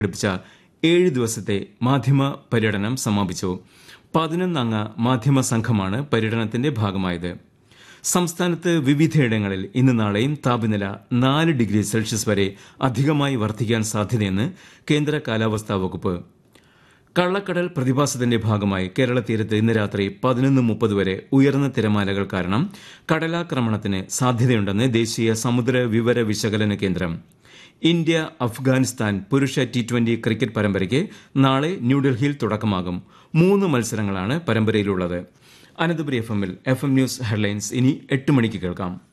സംഘടിപ്പിച്ച ഏഴ് ദിവസത്തെ മാധ്യമ പര്യടനം സമാപിച്ചു പതിനൊന്നംഗ മാധ്യമ സംഘമാണ് പര്യടനത്തിന്റെ ഭാഗമായത് സംസ്ഥാനത്ത് വിവിധയിടങ്ങളിൽ ഇന്ന് നാളെയും താപനില നാല് ഡിഗ്രി സെൽഷ്യസ് വരെ അധികമായി വർദ്ധിക്കാൻ സാധ്യതയെന്ന് കേന്ദ്ര കാലാവസ്ഥാ വകുപ്പ് കള്ളക്കടൽ പ്രതിഭാസത്തിന്റെ ഭാഗമായി കേരള തീരത്ത് ഇന്ന് രാത്രി പതിനൊന്ന് മുപ്പത് വരെ ഉയർന്ന തിരമാലകൾ കാരണം കടലാക്രമണത്തിന് സാധ്യതയുണ്ടെന്ന് ദേശീയ സമുദ്ര വിവര വിശകലന കേന്ദ്രം ഇന്ത്യ അഫ്ഗാനിസ്ഥാൻ പുരുഷ ടി ട്വന്റി ക്രിക്കറ്റ് പരമ്പരയ്ക്ക് നാളെ ന്യൂഡൽഹിയിൽ തുടക്കമാകും മൂന്ന് മത്സരങ്ങളാണ് പരമ്പരയിലുള്ളത് അനന്തപുരി എഫ് എമ്മിൽ എഫ് എം ന്യൂസ് ഹെഡ്ലൈൻസ് ഇനി എട്ട് മണിക്ക് കേൾക്കാം